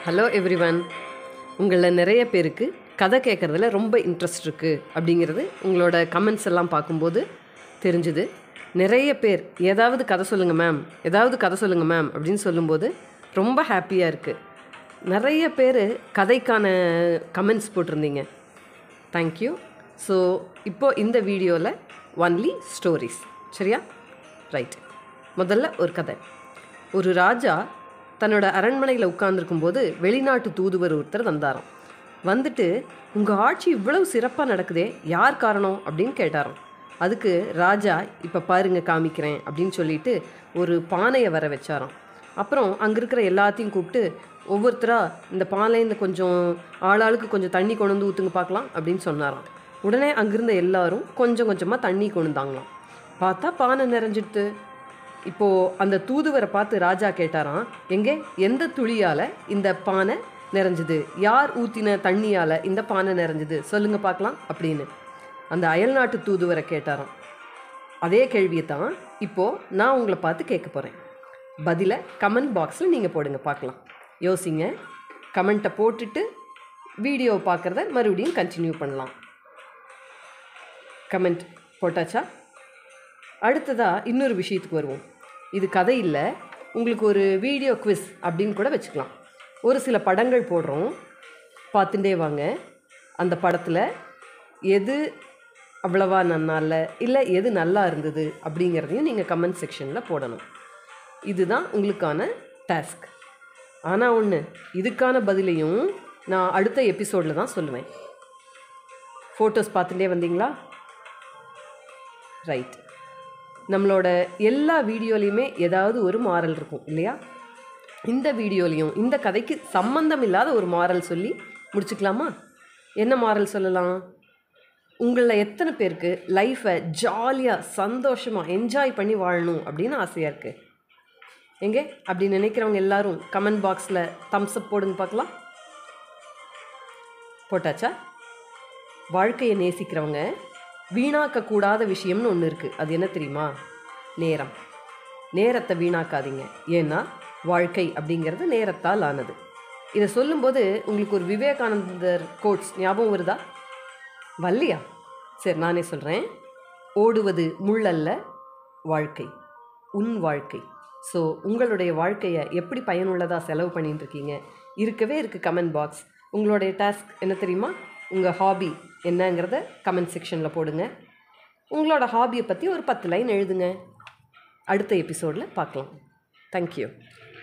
hello everyone உங்களில் நிறைய பேருக்கு கதை கேட்குறதுல ரொம்ப இன்ட்ரெஸ்ட் இருக்குது அப்படிங்கிறது உங்களோட கமெண்ட்ஸ் எல்லாம் பார்க்கும்போது தெரிஞ்சுது நிறைய பேர் ஏதாவது கதை சொல்லுங்கள் மேம் ஏதாவது கதை சொல்லுங்கள் மேம் அப்படின்னு சொல்லும்போது ரொம்ப ஹாப்பியாக இருக்குது நிறைய பேர் கதைக்கான கமெண்ட்ஸ் போட்டிருந்தீங்க தேங்க்யூ ஸோ இப்போது இந்த வீடியோவில் ஒன்லி ஸ்டோரிஸ் சரியா ரைட் முதல்ல ஒரு கதை ஒரு ராஜா தன்னோட அரண்மனையில் உட்கார்ந்துருக்கும்போது வெளிநாட்டு தூதுவர் ஒருத்தர் வந்தாராம் வந்துட்டு உங்கள் ஆட்சி இவ்வளவு சிறப்பாக நடக்குதே யார் காரணம் அப்படின்னு கேட்டாராம் அதுக்கு ராஜா இப்போ பாருங்க காமிக்கிறேன் அப்படின்னு சொல்லிட்டு ஒரு பானையை வர வச்சாராம் அப்புறம் அங்கே இருக்கிற எல்லாத்தையும் கூப்பிட்டு ஒவ்வொருத்தராக இந்த பானையில் கொஞ்சம் ஆளாளுக்கு கொஞ்சம் தண்ணி கொண்டு வந்து ஊற்றுங்க பார்க்கலாம் அப்படின்னு சொன்னாராம் உடனே அங்கிருந்த எல்லாரும் கொஞ்சம் கொஞ்சமாக தண்ணி கொண்டு வந்தாங்களாம் பார்த்தா பானை நிறைஞ்சிடுது இப்போது அந்த தூதுவரை பார்த்து ராஜா கேட்டாராம் எங்கே எந்த துளியால் இந்த பானை நிறைஞ்சுது யார் ஊற்றின தண்ணியால் இந்த பானை நிறைஞ்சுது சொல்லுங்க பார்க்கலாம் அப்படின்னு அந்த அயல்நாட்டு தூதுவரை கேட்டாராம் அதே கேள்வியை தான் இப்போது நான் உங்களை பார்த்து கேட்க போகிறேன் பதிலை கமெண்ட் பாக்ஸில் நீங்கள் போடுங்க பார்க்கலாம் யோசிங்க கமெண்ட்டை போட்டுட்டு வீடியோ பார்க்குறத மறுபடியும் கண்டினியூ பண்ணலாம் கமெண்ட் போட்டாச்சா அடுத்ததாக இன்னொரு விஷயத்துக்கு வருவோம் இது கதை இல்லை உங்களுக்கு ஒரு வீடியோ குவிஸ் அப்படின்னு கூட வச்சுக்கலாம் ஒரு சில படங்கள் போடுறோம் பார்த்துட்டே வாங்க அந்த படத்தில் எது அவ்வளவா நன்னா இல்லை இல்லை எது நல்லா இருந்தது அப்படிங்கிறதையும் நீங்கள் கமெண்ட் செக்ஷனில் போடணும் இதுதான் உங்களுக்கான டாஸ்க் ஆனால் ஒன்று இதுக்கான பதிலையும் நான் அடுத்த எபிசோடில் தான் சொல்லுவேன் ஃபோட்டோஸ் பார்த்துட்டே வந்தீங்களா ரைட் நம்மளோட எல்லா வீடியோலையுமே ஏதாவது ஒரு மாரல் இருக்கும் இல்லையா இந்த வீடியோலையும் இந்த கதைக்கு சம்பந்தம் இல்லாத ஒரு மாரல் சொல்லி முடிச்சுக்கலாமா என்ன மாரல் சொல்லலாம் உங்களில் எத்தனை பேருக்கு லைஃப்பை ஜாலியாக சந்தோஷமாக என்ஜாய் பண்ணி வாழணும் அப்படின்னு ஆசையாக இருக்குது எங்கே அப்படி நினைக்கிறவங்க எல்லாரும் கமெண்ட் பாக்ஸில் தம்ஸ் அப் போடுங்க பார்க்கலாம் போட்டாச்சா வாழ்க்கையை நேசிக்கிறவங்க வீணாக்கக்கூடாத விஷயம்னு ஒன்று இருக்குது அது என்ன தெரியுமா நேரம் நேரத்தை வீணாக்காதீங்க ஏன்னா வாழ்க்கை அப்படிங்கிறது நேரத்தால் ஆனது இதை சொல்லும்போது உங்களுக்கு ஒரு விவேகானந்தர் கோட்ஸ் ஞாபகம் வருதா வல்லையா சரி நானே சொல்கிறேன் ஓடுவது முள்ளல்ல வாழ்க்கை உன் வாழ்க்கை ஸோ உங்களுடைய வாழ்க்கையை எப்படி பயனுள்ளதாக செலவு பண்ணிட்டு இருக்கீங்க இருக்கவே இருக்குது கமெண்ட் பாக்ஸ் உங்களுடைய டாஸ்க் என்ன தெரியுமா உங்கள் ஹாபி என்னங்கிறத கமெண்ட் செக்ஷனில் போடுங்க உங்களோட ஹாபியை பற்றி ஒரு பத்து லைன் எழுதுங்க அடுத்த எபிசோடில் பார்க்கலாம் தேங்க்யூ